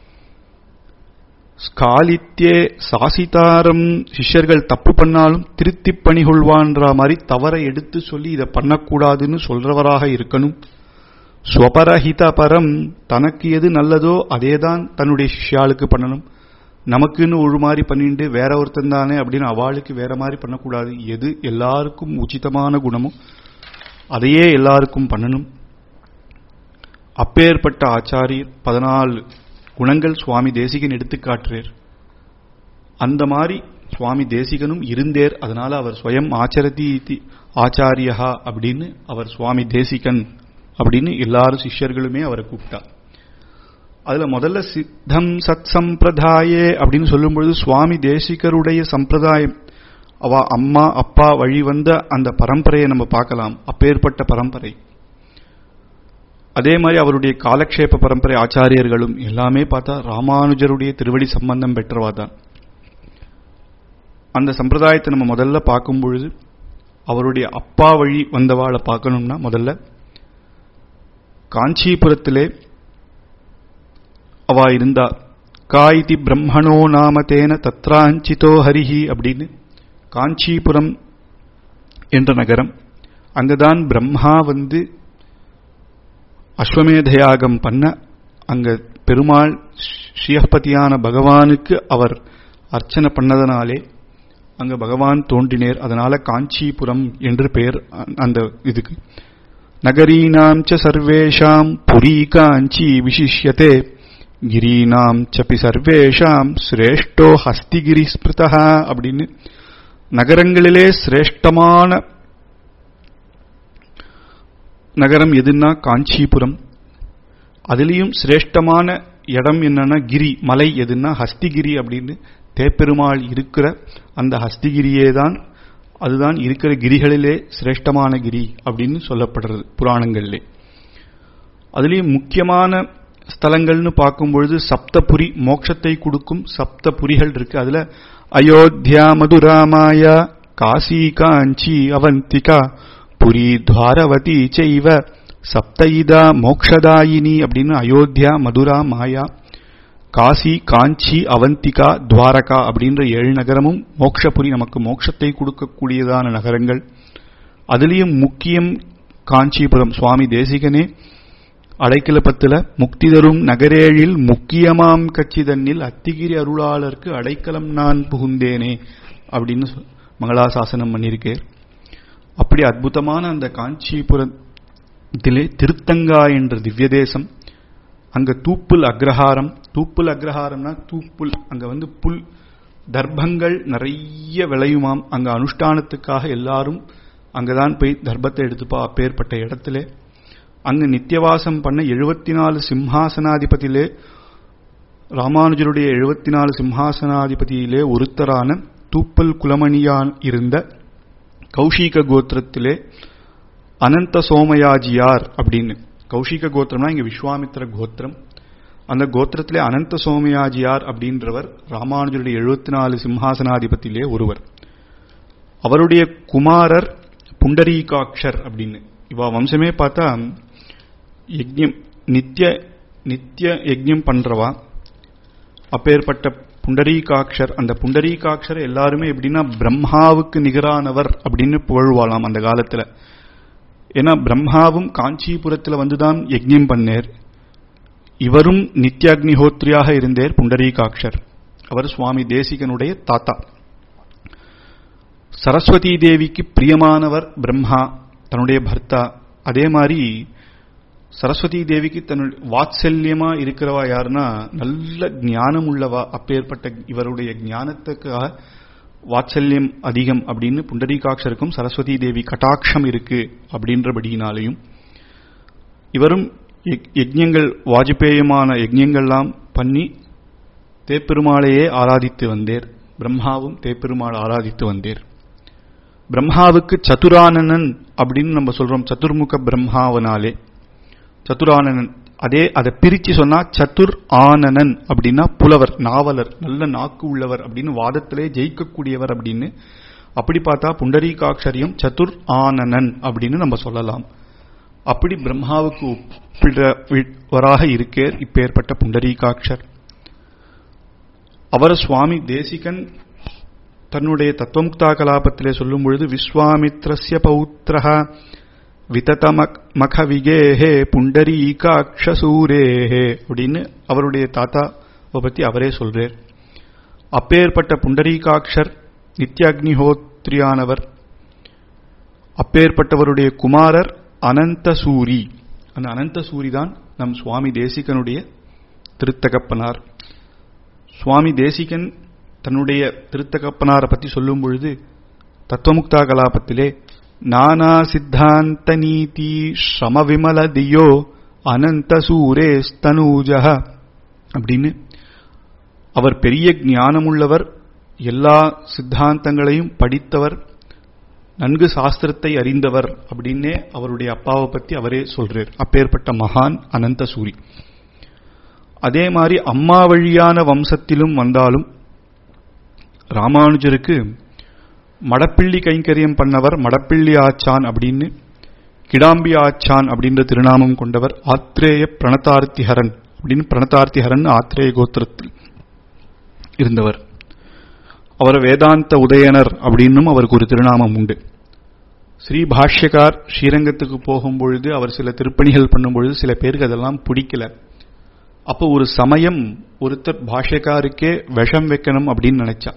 ஸ்காலித்தே சாசிதாரம் சிஷ்யர்கள் தப்பு பண்ணாலும் திருத்தி பணிகொள்வான்ற மாதிரி தவறை எடுத்து சொல்லி இதை பண்ணக்கூடாதுன்னு சொல்றவராக இருக்கணும் ஸ்வபரஹித பரம் தனக்கு எது நல்லதோ அதேதான் தன்னுடைய சிஷ்யாளுக்கு பண்ணணும் நமக்குன்னு ஒரு மாதிரி பண்ணிட்டு வேற ஒருத்தன் தானே அப்படின்னு அவளுக்கு வேற மாதிரி பண்ணக்கூடாது எது எல்லாருக்கும் உச்சிதமான குணமோ அதையே எல்லாருக்கும் பண்ணணும் அப்பேற்பட்ட ஆச்சாரியர் பதினாலு குணங்கள் சுவாமி தேசிகன் எடுத்து காட்டுறார் அந்த மாதிரி சுவாமி தேசிகனும் இருந்தேர் அதனால அவர் ஸ்வயம் ஆச்சரதி ஆச்சாரியஹா அப்படின்னு அவர் சுவாமி தேசிகன் அப்படின்னு எல்லாரும் சிஷ்யர்களுமே அவரை கூப்பிட்டா அதுல முதல்ல சித்தம் சத் சம்பிரதாயே அப்படின்னு சொல்லும் பொழுது சுவாமி தேசிகருடைய சம்பிரதாயம் அவ அம்மா அப்பா வழி வந்த அந்த பரம்பரையை நம்ம பார்க்கலாம் அப்பேற்பட்ட பரம்பரை அதே மாதிரி அவருடைய காலக்ஷேப பரம்பரை ஆச்சாரியர்களும் எல்லாமே பார்த்தா ராமானுஜருடைய திருவடி சம்பந்தம் பெற்றவா தான் அந்த சம்பிரதாயத்தை நம்ம முதல்ல பார்க்கும் பொழுது அவருடைய அப்பா வழி வந்தவாளை பார்க்கணும்னா முதல்ல காஞ்சிபுரத்திலே அவ இருந்தா காய்தி பிரம்மணோ நாம தேன தத்ராஞ்சிதோ ஹரிஹி அப்படின்னு காஞ்சிபுரம் என்ற நகரம் அங்கதான் பிரம்மா வந்து அஸ்வமேதயாகம் பண்ண அங்க பெருமாள் ஸ்ரீஹபதியான பகவானுக்கு அவர் அர்ச்சனை பண்ணதனாலே அங்க பகவான் தோன்றினேர் அதனால காஞ்சிபுரம் என்று பெயர் அந்த இதுக்கு நகரீனாம் ச சர்வேஷாம் புரி காஞ்சி விசிஷ்யத்தே கிரீனாம் சபி சர்வேஷாம் சிரேஷ்டோ ஹஸ்திகிரி ஸ்மிருதா அப்படின்னு நகரங்களிலே சிரேஷ்டமான நகரம் எதுன்னா காஞ்சிபுரம் அதுலேயும் சிரேஷ்டமான இடம் என்னன்னா கிரி மலை எதுன்னா ஹஸ்திகிரி அப்படின்னு தேப்பெருமாள் இருக்கிற அந்த ஹஸ்திகிரியே தான் அதுதான் இருக்கிற கிரிகளிலே சிரேஷ்டமான கிரி அப்படின்னு சொல்லப்படுறது புராணங்களிலே அதுலேயும் முக்கியமான ஸ்தலங்கள்னு பார்க்கும்பொழுது சப்தபுரி மோட்சத்தை கொடுக்கும் சப்தபுரிகள் இருக்கு அதுல அயோத்தியா மதுராமாயா காசி காஞ்சி அவந்திகா புரி துவாரவதி செய்வ சப்தயிதா மோக்ஷதாயினி அப்படின்னு அயோத்தியா மதுரா மாயா காசி காஞ்சி அவந்திகா துவாரகா அப்படின்ற ஏழு நகரமும் மோக்ஷபுரி நமக்கு மோட்சத்தை கொடுக்கக்கூடியதான நகரங்கள் அதுலேயும் முக்கியம் காஞ்சிபுரம் சுவாமி தேசிகனே அடைக்கலப்பத்துல முக்தி தரும் நகரேழில் முக்கியமாம் கட்சி தன்னில் அத்திகிரி அருளாளருக்கு அடைக்கலம் நான் புகுந்தேனே அப்படின்னு மங்களாசாசனம் பண்ணியிருக்கேன் அப்படி அற்புதமான அந்த காஞ்சிபுரத்திலே திருத்தங்கா என்ற திவ்ய தேசம் அங்க தூப்புல் அக்ரஹாரம் தூப்புல் அக்ரஹாரம்னா தூப்புல் அங்க வந்து புல் தர்ப்பங்கள் நிறைய விளையுமாம் அங்க அனுஷ்டானத்துக்காக எல்லாரும் அங்கதான் போய் தர்ப்பத்தை எடுத்துப்பா அப்பேற்பட்ட இடத்துல அங்கு நித்தியவாசம் பண்ண எழுபத்தி நாலு சிம்ஹாசனாதிபதியிலே ராமானுஜருடைய எழுபத்தி நாலு சிம்ஹாசனாதிபதியிலே ஒருத்தரான தூப்பல் குலமணியான் இருந்த கௌஷிக கோத்திரத்திலே அனந்த சோமயாஜியார் அப்படின்னு கௌஷிக கோத்திரம்னா இங்க விஸ்வாமித்திர கோத்திரம் அந்த கோத்திரத்திலே அனந்த சோமயாஜியார் அப்படின்றவர் ராமானுஜருடைய எழுபத்தி நாலு சிம்ஹாசனாதிபத்திலே ஒருவர் அவருடைய குமாரர் புண்டரீகாட்சர் அப்படின்னு இவா வம்சமே பார்த்தா யஜ்யம் நித்திய நித்திய யஜ்யம் பண்றவா அப்பேற்பட்ட புண்டரீகாட்சர் அந்த புண்டரீகாட்சர் எல்லாருமே எப்படின்னா பிரம்மாவுக்கு நிகரானவர் அப்படின்னு புகழ்வாளாம் அந்த காலத்துல ஏன்னா பிரம்மாவும் காஞ்சிபுரத்தில் வந்துதான் யஜ்யம் பண்ணேர் இவரும் நித்யாக்னிஹோத்ரியாக இருந்தேர் புண்டரீகாட்சர் அவர் சுவாமி தேசிகனுடைய தாத்தா சரஸ்வதி தேவிக்கு பிரியமானவர் பிரம்மா தன்னுடைய பர்த்தா அதே மாதிரி சரஸ்வதி தேவிக்கு தன்னுடைய வாத்சல்யமா இருக்கிறவா யாருன்னா நல்ல ஞானம் உள்ளவா அப்பேற்பட்ட இவருடைய ஞானத்துக்காக வாத்சல்யம் அதிகம் அப்படின்னு புண்டரீகாட்சருக்கும் சரஸ்வதி தேவி கட்டாட்சம் இருக்கு அப்படின்றபடியினாலையும் இவரும் யஜ்யங்கள் வாஜ்பேயமான யஜ்யங்கள்லாம் பண்ணி தேப்பெருமாளையே ஆராதித்து வந்தேர் பிரம்மாவும் தேப்பெருமாள் ஆராதித்து வந்தேர் பிரம்மாவுக்கு சதுரானனன் அப்படின்னு நம்ம சொல்றோம் சதுர்முக பிரம்மாவனாலே சதுரானனன் அதே அதை பிரிச்சு சொன்னா சதுர் ஆனனன் அப்படின்னா புலவர் நாவலர் நல்ல நாக்கு உள்ளவர் அப்படின்னு வாதத்திலே ஜெயிக்கக்கூடியவர் அப்படின்னு அப்படி பார்த்தா புண்டரீகாட்சரியம் சதுர் ஆனனன் அப்படின்னு நம்ம சொல்லலாம் அப்படி பிரம்மாவுக்கு ஒப்பிடவராக இருக்கேர் இப்பேற்பட்ட புண்டரீகாட்சர் அவர் சுவாமி தேசிகன் தன்னுடைய தத்துவமுக்தா கலாபத்திலே சொல்லும் பொழுது விஸ்வாமித்ரஸ்ய பௌத்திரஹ விததமக விகேஹே புண்டரீகாட்சசூரேஹே அப்படின்னு அவருடைய தாத்தாவை பத்தி அவரே சொல்றார் அப்பேற்பட்ட புண்டரீகாட்சர் நித்யாக்னிஹோத்ரியானவர் அப்பேற்பட்டவருடைய குமாரர் அனந்தசூரி அந்த அனந்தசூரி தான் நம் சுவாமி தேசிகனுடைய திருத்தகப்பனார் சுவாமி தேசிகன் தன்னுடைய திருத்தகப்பனாரை பற்றி சொல்லும் பொழுது தத்துவமுக்தா கலாபத்திலே நானா சித்தாந்த நீதி ஸ்ரம விமல தியோ அனந்த சூரே ஸ்தனூஜக அப்படின்னு அவர் பெரிய ஞானமுள்ளவர் எல்லா சித்தாந்தங்களையும் படித்தவர் நன்கு சாஸ்திரத்தை அறிந்தவர் அப்படின்னே அவருடைய அப்பாவை பத்தி அவரே சொல்றார் அப்பேற்பட்ட மகான் அனந்த சூரி அதே மாதிரி அம்மா வழியான வம்சத்திலும் வந்தாலும் ராமானுஜருக்கு மடப்பிள்ளி கைங்கரியம் பண்ணவர் மடப்பிள்ளி ஆச்சான் அப்படின்னு கிடாம்பி ஆச்சான் அப்படின்ற திருநாமம் கொண்டவர் ஆத்ரேய பிரணதார்த்திஹரன் அப்படின்னு பிரணதார்த்திஹரன் ஆத்ரேய கோத்திரத்தில் இருந்தவர் அவர் வேதாந்த உதயனர் அப்படின்னும் அவருக்கு ஒரு திருநாமம் உண்டு ஸ்ரீ பாஷ்யக்கார் ஸ்ரீரங்கத்துக்கு போகும்பொழுது அவர் சில திருப்பணிகள் பண்ணும்பொழுது சில பேருக்கு அதெல்லாம் பிடிக்கல அப்போ ஒரு சமயம் ஒருத்தர் பாஷ்யக்காருக்கே விஷம் வைக்கணும் அப்படின்னு நினைச்சா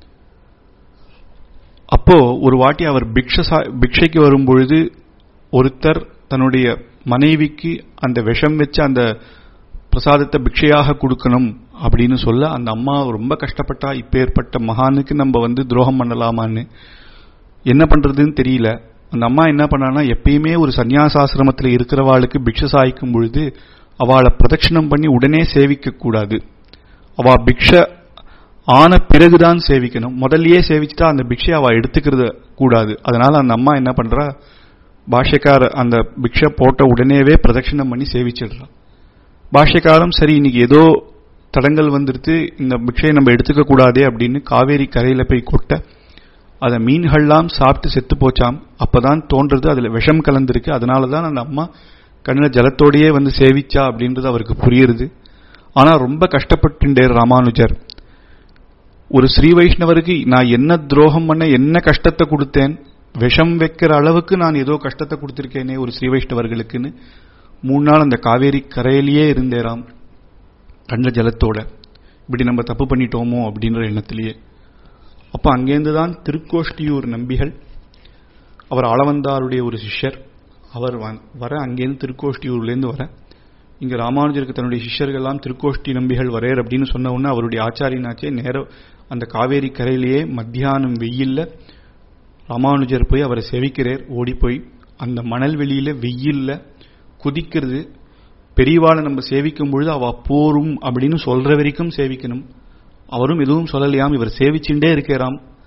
அப்போ ஒரு வாட்டி அவர் பிக்ஷ பிக்ஷைக்கு வரும்பொழுது ஒருத்தர் தன்னுடைய மனைவிக்கு அந்த விஷம் வச்ச அந்த பிரசாதத்தை பிக்ஷையாக கொடுக்கணும் அப்படின்னு சொல்ல அந்த அம்மா ரொம்ப கஷ்டப்பட்டா இப்பேற்பட்ட மகானுக்கு நம்ம வந்து துரோகம் பண்ணலாமான்னு என்ன பண்றதுன்னு தெரியல அந்த அம்மா என்ன பண்ணான்னா எப்பயுமே ஒரு சன்னியாசாசிரமத்தில் இருக்கிறவாளுக்கு பிக்ஷ சாய்க்கும் பொழுது அவளை பிரதட்சிணம் பண்ணி உடனே சேவிக்க கூடாது அவ பிக்ஷ ஆன பிறகுதான் சேவிக்கணும் முதல்லயே சேவிச்சுட்டா அந்த பிக்ஷை அவ எடுத்துக்கிறது கூடாது அதனால அந்த அம்மா என்ன பண்றா பாஷ்யக்கார அந்த பிக்ஷை போட்ட உடனேவே பிரதட்சிணம் பண்ணி சேவிச்சிடுறா பாஷ்யக்காரம் சரி இன்னைக்கு ஏதோ தடங்கள் வந்துடுத்து இந்த பிக்ஷையை நம்ம எடுத்துக்க கூடாதே அப்படின்னு காவேரி கரையில போய் கொட்ட அதை மீன்கள்லாம் சாப்பிட்டு செத்து போச்சாம் அப்பதான் தோன்றது அதுல விஷம் கலந்திருக்கு அதனாலதான் அந்த அம்மா கண்ணில் ஜலத்தோடையே வந்து சேவிச்சா அப்படின்றது அவருக்கு புரியுது ஆனா ரொம்ப கஷ்டப்பட்டுண்டேர் ராமானுஜர் ஒரு ஸ்ரீ வைஷ்ணவருக்கு நான் என்ன துரோகம் பண்ண என்ன கஷ்டத்தை கொடுத்தேன் விஷம் வைக்கிற அளவுக்கு நான் ஏதோ கஷ்டத்தை கொடுத்திருக்கேனே ஒரு ஸ்ரீ வைஷ்ணவர்களுக்குன்னு மூணு நாள் அந்த காவேரி கரையிலேயே இருந்தேராம் கண்ட ஜலத்தோட இப்படி நம்ம தப்பு பண்ணிட்டோமோ அப்படின்ற எண்ணத்திலேயே அப்ப அங்கேருந்து தான் திருக்கோஷ்டியூர் நம்பிகள் அவர் ஆளவந்தாருடைய ஒரு சிஷ்யர் அவர் வர அங்கேருந்து திருக்கோஷ்டியூர்லேருந்து வர இங்க ராமானுஜருக்கு தன்னுடைய சிஷ்யர்கள் எல்லாம் திருக்கோஷ்டி நம்பிகள் வரேர் அப்படின்னு சொன்ன உடனே அவருடைய ஆச்சாரியனாச்சே நேரம் அந்த காவேரி கரையிலேயே மத்தியானம் வெயில்ல ராமானுஜர் போய் அவரை செவிக்கிறார் ஓடி போய் அந்த மணல் வெளியில வெயில்ல குதிக்கிறது பெரியவாளை நம்ம சேவிக்கும் பொழுது அவ போரும் அப்படின்னு சொல்ற வரைக்கும் சேவிக்கணும் அவரும் எதுவும் சொல்லலையாம் இவர் சேவிச்சுட்டே இருக்கிறாம்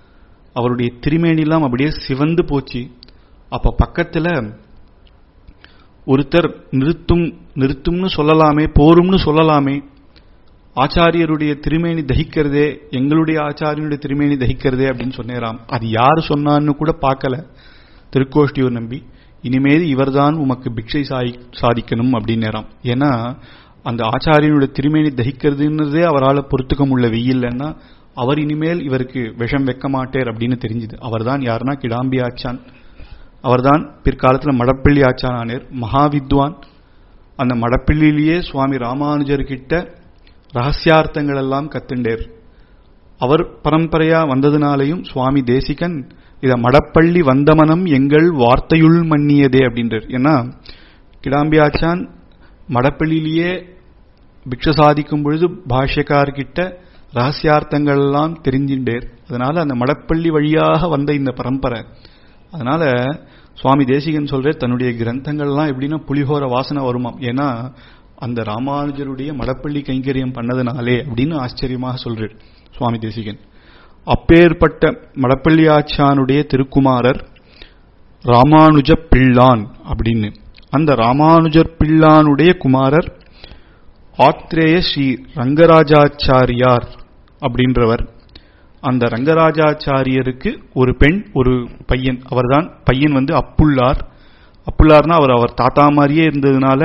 அவருடைய திருமேனிலாம் அப்படியே சிவந்து போச்சு அப்ப பக்கத்துல ஒருத்தர் நிறுத்தும் நிறுத்தும்னு சொல்லலாமே போரும்னு சொல்லலாமே ஆச்சாரியருடைய திருமேனி தகிக்கிறதே எங்களுடைய ஆச்சாரியனுடைய திருமேனி தகிக்கிறதே அப்படின்னு சொன்னேராம் அது யார் சொன்னான்னு கூட பார்க்கல திருக்கோஷ்டியூர் நம்பி இனிமேல் இவர்தான் உமக்கு பிக்ஷை சாய் சாதிக்கணும் அப்படின்னேராம் ஏன்னா அந்த ஆச்சாரியனுடைய திருமேனி தகிக்கிறதுன்றதே அவரால் பொறுத்துக்க முடியல வெயில்லன்னா அவர் இனிமேல் இவருக்கு விஷம் வைக்க மாட்டேர் அப்படின்னு தெரிஞ்சுது அவர்தான் யாருன்னா கிடாம்பி ஆச்சான் அவர்தான் பிற்காலத்தில் மடப்பள்ளி ஆச்சான் ஆனேர் மகாவித்வான் அந்த மடப்பள்ளியிலேயே சுவாமி ராமானுஜர்கிட்ட ரகசியார்த்தங்கள் எல்லாம் கத்துண்டேர் அவர் பரம்பரையா வந்ததுனாலையும் சுவாமி தேசிகன் இத மடப்பள்ளி வந்தமனம் எங்கள் வார்த்தையுள் மன்னியதே அப்படின்றார் ஏன்னா கிடாம்பியாச்சான் மடப்பள்ளியிலேயே பிக்ஷ சாதிக்கும் பொழுது பாஷ்யக்கார்கிட்ட ரகசியார்த்தங்கள் எல்லாம் தெரிஞ்சின்றேர் அதனால அந்த மடப்பள்ளி வழியாக வந்த இந்த பரம்பரை அதனால சுவாமி தேசிகன் சொல்ற தன்னுடைய கிரந்தங்கள்லாம் எப்படின்னா புலிஹோர வாசனை வருமாம் ஏன்னா அந்த ராமானுஜருடைய மடப்பள்ளி கைங்கரியம் பண்ணதுனாலே அப்படின்னு ஆச்சரியமாக சொல்றார் சுவாமி தேசிகன் அப்பேற்பட்ட மடப்பள்ளி ஆச்சானுடைய திருக்குமாரர் ராமானுஜ பிள்ளான் அப்படின்னு அந்த ராமானுஜர் பிள்ளானுடைய குமாரர் ஆத்ரேய ஸ்ரீ ரங்கராஜாச்சாரியார் அப்படின்றவர் அந்த ரங்கராஜாச்சாரியருக்கு ஒரு பெண் ஒரு பையன் அவர்தான் பையன் வந்து அப்புள்ளார் அப்புள்ளார்னா அவர் அவர் தாத்தா மாதிரியே இருந்ததுனால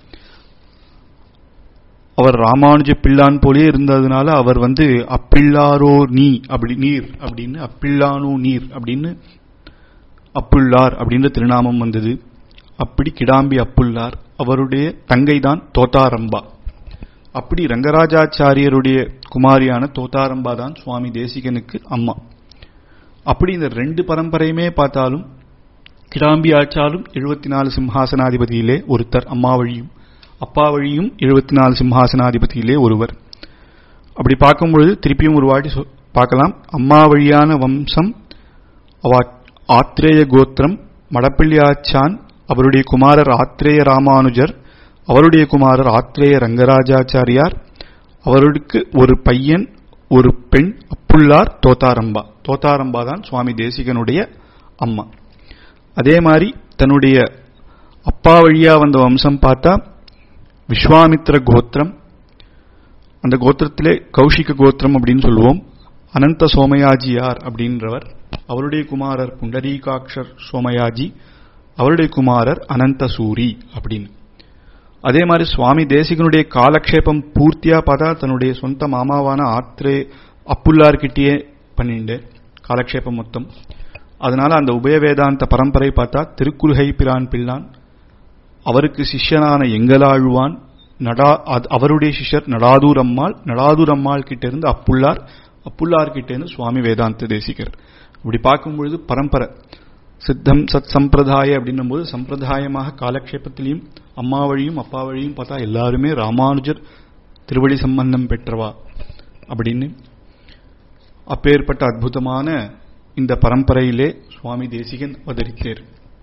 அவர் ராமானுஜ பிள்ளான் போலே இருந்ததுனால அவர் வந்து அப்பிள்ளாரோ நீ அப்படி நீர் அப்படின்னு அப்பிள்ளானோ நீர் அப்படின்னு அப்புள்ளார் அப்படின்ற திருநாமம் வந்தது அப்படி கிடாம்பி அப்புள்ளார் அவருடைய தங்கை தான் தோத்தாரம்பா அப்படி ரங்கராஜாச்சாரியருடைய குமாரியான தோத்தாரம்பா தான் சுவாமி தேசிகனுக்கு அம்மா அப்படி இந்த ரெண்டு பரம்பரையுமே பார்த்தாலும் கிடாம்பி ஆச்சாலும் எழுபத்தி நாலு சிம்ஹாசனாதிபதியிலே ஒருத்தர் அம்மா வழியும் அப்பா வழியும் எழுபத்தி நாலு சிம்ஹாசனாதிபதியிலே ஒருவர் அப்படி பார்க்கும்பொழுது திருப்பியும் ஒரு வாட்டி பார்க்கலாம் அம்மா வழியான வம்சம் அவ ஆத்ரேய கோத்திரம் மடப்பள்ளி ஆச்சான் அவருடைய குமாரர் ஆத்ரேய ராமானுஜர் அவருடைய குமாரர் ஆத்ரேய ரங்கராஜாச்சாரியார் அவருக்கு ஒரு பையன் ஒரு பெண் அப்புள்ளார் தோத்தாரம்பா தோத்தாரம்பா தான் சுவாமி தேசிகனுடைய அம்மா அதே மாதிரி தன்னுடைய அப்பா வழியா வந்த வம்சம் பார்த்தா விஸ்வாமித்ர கோத்திரம் அந்த கோத்திரத்திலே கௌஷிக கோத்திரம் அப்படின்னு சொல்லுவோம் அனந்த சோமயாஜியார் அப்படின்றவர் அவருடைய குமாரர் புண்டரீகாட்சர் சோமயாஜி அவருடைய குமாரர் அனந்த சூரி அப்படின்னு அதே மாதிரி சுவாமி தேசிகனுடைய காலக்ஷேபம் பூர்த்தியா பார்த்தா தன்னுடைய சொந்த மாமாவான ஆத்ரே அப்புல்லார்கிட்டயே பண்ணிண்டு காலக்ஷேபம் மொத்தம் அதனால அந்த உபய வேதாந்த பரம்பரை பார்த்தா திருக்குறுகை பிரான் பிள்ளான் அவருக்கு சிஷ்யனான எங்கலாழ்வான் நடா அவருடைய சிஷ்யர் நடாதூர் அம்மாள் நடாதூர் அம்மாள் கிட்ட இருந்து அப்புள்ளார் அப்புள்ளார் கிட்ட இருந்து சுவாமி வேதாந்த தேசிகர் இப்படி பார்க்கும் பொழுது பரம்பரை சித்தம் சத் சம்பிரதாய அப்படின்னும் போது சம்பிரதாயமாக காலக்ஷேபத்திலையும் அம்மா வழியும் அப்பா வழியும் பார்த்தா எல்லாருமே ராமானுஜர் திருவடி சம்பந்தம் பெற்றவா அப்படின்னு அப்பேற்பட்ட அற்புதமான இந்த பரம்பரையிலே சுவாமி தேசிகன் அவதரித்தேர்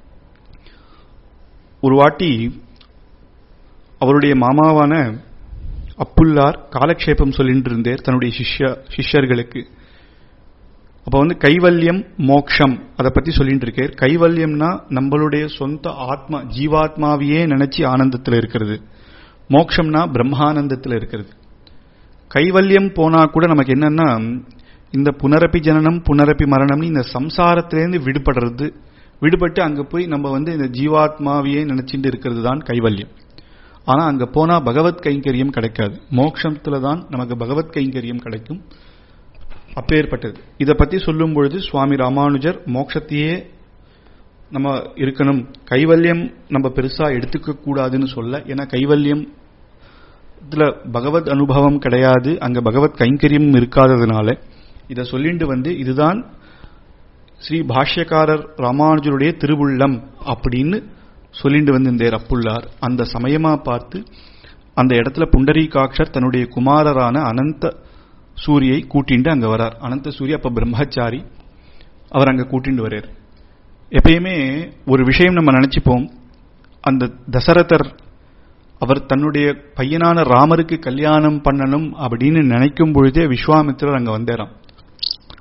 ஒரு வாட்டி அவருடைய மாமாவான அப்புல்லார் காலக்ஷேபம் சொல்லிட்டு இருந்தேர் தன்னுடைய சிஷ்ய சிஷ்யர்களுக்கு அப்ப வந்து கைவல்யம் மோக்ஷம் அதை பத்தி சொல்லிட்டு இருக்கேன் கைவல்யம்னா நம்மளுடைய சொந்த ஆத்மா ஜீவாத்மாவையே நினைச்சு ஆனந்தத்தில் இருக்கிறது மோக்ஷம்னா பிரம்மானந்தத்தில் இருக்கிறது கைவல்யம் போனா கூட நமக்கு என்னன்னா இந்த புனரப்பி ஜனனம் புனரப்பி மரணம்னு இந்த சம்சாரத்திலேருந்து விடுபடுறது விடுபட்டு அங்க போய் நம்ம வந்து இந்த ஜீவாத்மாவையே நினைச்சிட்டு இருக்கிறது தான் கைவல்யம் ஆனா அங்க போனா பகவத் கைங்கரியம் கிடைக்காது மோக்ஷத்துல தான் நமக்கு பகவத் கைங்கரியம் கிடைக்கும் அப்பேற்பட்டது இதை பத்தி சொல்லும் பொழுது சுவாமி ராமானுஜர் மோட்சத்தையே நம்ம இருக்கணும் கைவல்யம் நம்ம பெருசா எடுத்துக்க கூடாதுன்னு சொல்ல ஏன்னா கைவல்யம் இதுல பகவத் அனுபவம் கிடையாது அங்க பகவத் கைங்கரியம் இருக்காததுனால இதை சொல்லிட்டு வந்து இதுதான் ஸ்ரீ பாஷ்யக்காரர் ராமானுஜருடைய திருவுள்ளம் அப்படின்னு சொல்லிட்டு வந்திருந்தேர் அப்புள்ளார் அந்த சமயமா பார்த்து அந்த இடத்துல புண்டரீகாட்சர் தன்னுடைய குமாரரான அனந்த சூரியை கூட்டிண்டு அங்க வரார் அனந்த சூரிய அப்ப பிரம்மச்சாரி அவர் அங்க கூட்டிண்டு வர்றார் எப்பயுமே ஒரு விஷயம் நம்ம நினைச்சுப்போம் அந்த தசரதர் அவர் தன்னுடைய பையனான ராமருக்கு கல்யாணம் பண்ணணும் அப்படின்னு நினைக்கும் பொழுதே விஸ்வாமித்திரர் அங்க வந்தேராம்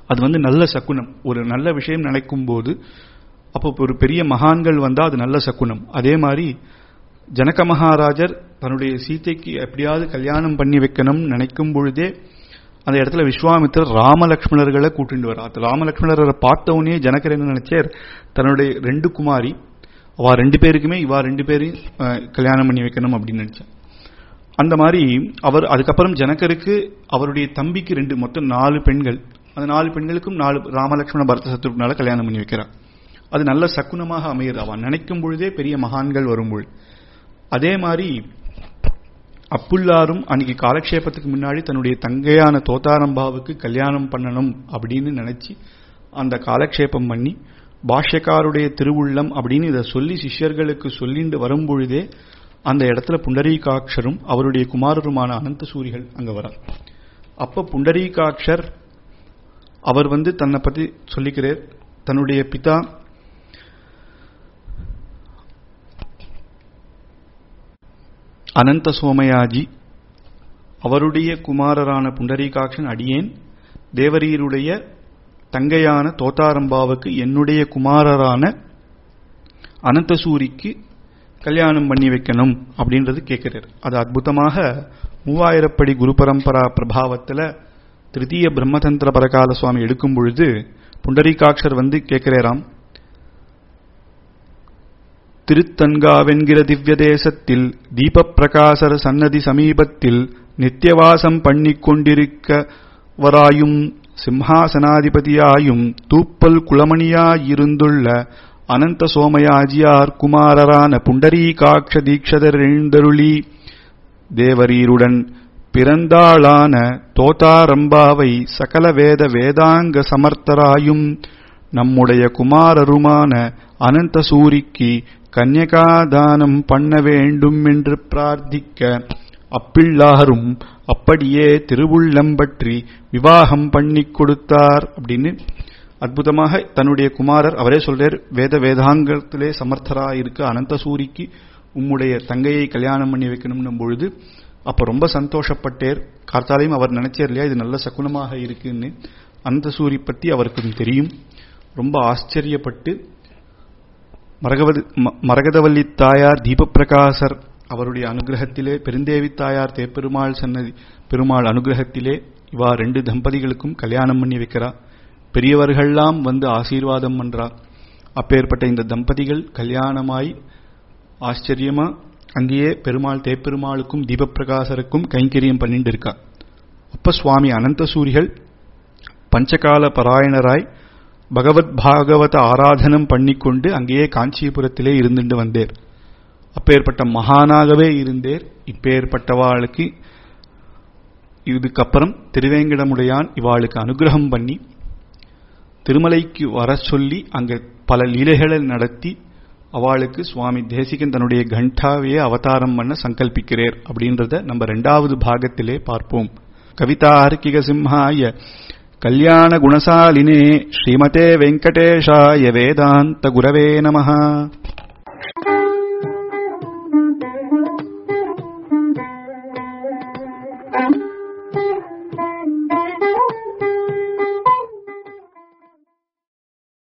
அது வந்து நல்ல சக்குனம் ஒரு நல்ல விஷயம் நினைக்கும் போது அப்போ ஒரு பெரிய மகான்கள் வந்தா அது நல்ல சக்குனம் அதே மாதிரி ஜனக மகாராஜர் தன்னுடைய சீதைக்கு எப்படியாவது கல்யாணம் பண்ணி வைக்கணும் நினைக்கும் பொழுதே அந்த இடத்துல விஸ்வாமித்தர் ராமலக்ஷ்மணர்களை கூட்டிட்டு வரார் ராமலக்ஷ்மணரை பார்த்தவனே ஜனகர் என்ன நினைச்சார் தன்னுடைய ரெண்டு குமாரி அவ ரெண்டு பேருக்குமே இவா ரெண்டு பேரையும் அஹ், கல்யாணம் பண்ணி வைக்கணும் அப்படின்னு நினைச்சார் அந்த மாதிரி அவர் அதுக்கப்புறம் ஜனகருக்கு அவருடைய தம்பிக்கு ரெண்டு மொத்தம் நாலு பெண்கள் அந்த நாலு பெண்களுக்கும் நாலு ராமலட்சுமண பரத சத்ருனால கல்யாணம் பண்ணி வைக்கிறார் அது நல்ல சக்குனமாக அமையுது அவன் நினைக்கும் பொழுதே பெரிய மகான்கள் வரும்பொழுது அதே மாதிரி அப்புல்லாரும் அன்னைக்கு காலக்ஷேபத்துக்கு முன்னாடி தன்னுடைய தங்கையான தோத்தாரம்பாவுக்கு கல்யாணம் பண்ணணும் அப்படின்னு நினைச்சு அந்த காலக்ஷேபம் பண்ணி பாஷ்யக்காருடைய திருவுள்ளம் அப்படின்னு இதை சொல்லி சிஷ்யர்களுக்கு சொல்லிண்டு வரும்பொழுதே அந்த இடத்துல புண்டரீகாட்சரும் அவருடைய குமாரருமான அனந்த சூரிகள் அங்க வரார் அப்ப புண்டரீகாட்சர் அவர் வந்து தன்னை பத்தி சொல்லிக்கிறார் தன்னுடைய பிதா அனந்த சோமயாஜி அவருடைய குமாரரான புண்டரீகாட்சன் அடியேன் தேவரீருடைய தங்கையான தோத்தாரம்பாவுக்கு என்னுடைய குமாரரான அனந்தசூரிக்கு கல்யாணம் பண்ணி வைக்கணும் அப்படின்றது கேட்கிறார் அது அற்புதமாக மூவாயிரப்படி குரு பரம்பரா பிரபாவத்துல திருத்தீய பிரம்மதந்திர பரகால சுவாமி எடுக்கும் பொழுது புண்டரீகாட்சர் வந்து கேட்கிறாராம் திருத்தன்காவென்கிற திவ்ய தேசத்தில் தீபப்பிரகாசர் சன்னதி சமீபத்தில் நித்தியவாசம் பண்ணிக் கொண்டிருக்கவராயும் சிம்ஹாசனாதிபதியாயும் தூப்பல் குளமணியாயிருந்துள்ள அனந்த சோமயாஜியார் குமாரரான புண்டரீகாட்ச தீட்சதர் எழுந்தருளி தேவரீருடன் பிறந்தாளான தோதாரம்பாவை சகல வேத வேதாங்க சமர்த்தராயும் நம்முடைய குமாரருமான அனந்த சூரிக்கு கன்யகாதானம் பண்ண வேண்டும் என்று பிரார்த்திக்க அப்பிள்ளாரும் அப்படியே திருவுள்ளம் பற்றி விவாகம் பண்ணிக் கொடுத்தார் அப்படின்னு அற்புதமாக தன்னுடைய குமாரர் அவரே சொல்றார் வேத வேதாங்கத்திலே சமர்த்தரா இருக்க அனந்த சூரிக்கு உம்முடைய தங்கையை கல்யாணம் பண்ணி வைக்கணும்னும் பொழுது அப்ப ரொம்ப சந்தோஷப்பட்டேர் கார்த்தாலையும் அவர் நினைச்சார் இல்லையா இது நல்ல சகுனமாக இருக்குன்னு அனந்த சூரி பத்தி அவருக்கு தெரியும் ரொம்ப ஆச்சரியப்பட்டு மரகவதி ம- மரகதவல்லி தாயார் தீபப்பிரகாசர் அவருடைய அனுகிரகத்திலே பெருந்தேவி தாயார் தேப்பெருமாள் சன்னதி பெருமாள் அனுகிரகத்திலே இவா ரெண்டு தம்பதிகளுக்கும் கல்யாணம் பண்ணி வைக்கிறா பெரியவர்கள்லாம் வந்து ஆசீர்வாதம் பண்றா அப்பேற்பட்ட இந்த தம்பதிகள் கல்யாணமாய் ஆச்சரியமா அங்கேயே பெருமாள் தேப்பெருமாளுக்கும் தீபப்பிரகாசருக்கும் கைங்கரியம் பண்ணிட்டு இருக்கா அப்ப சுவாமி அனந்தசூரிகள் பஞ்சகால பராயணராய் பகவத் பாகவத ஆராதனம் பண்ணிக்கொண்டு அங்கேயே காஞ்சிபுரத்திலே இருந்துட்டு வந்தேர் அப்பேற்பட்ட மகானாகவே இருந்தேர் இப்பேற்பட்டவாளுக்கு இதுக்கப்புறம் திருவேங்கடமுடையான் இவாளுக்கு அனுகிரகம் பண்ணி திருமலைக்கு வர சொல்லி அங்க பல லீலைகளை நடத்தி அவளுக்கு சுவாமி தேசிகன் தன்னுடைய கண்டாவையே அவதாரம் பண்ண சங்கல்பிக்கிறேர் அப்படின்றத நம்ம ரெண்டாவது பாகத்திலே பார்ப்போம் கவிதார்க்கிக சிம்ஹாய கல்யாண குணசாலினே ஸ்ரீமதே வெங்கடேஷாய வேதாந்த குரவே நமஹ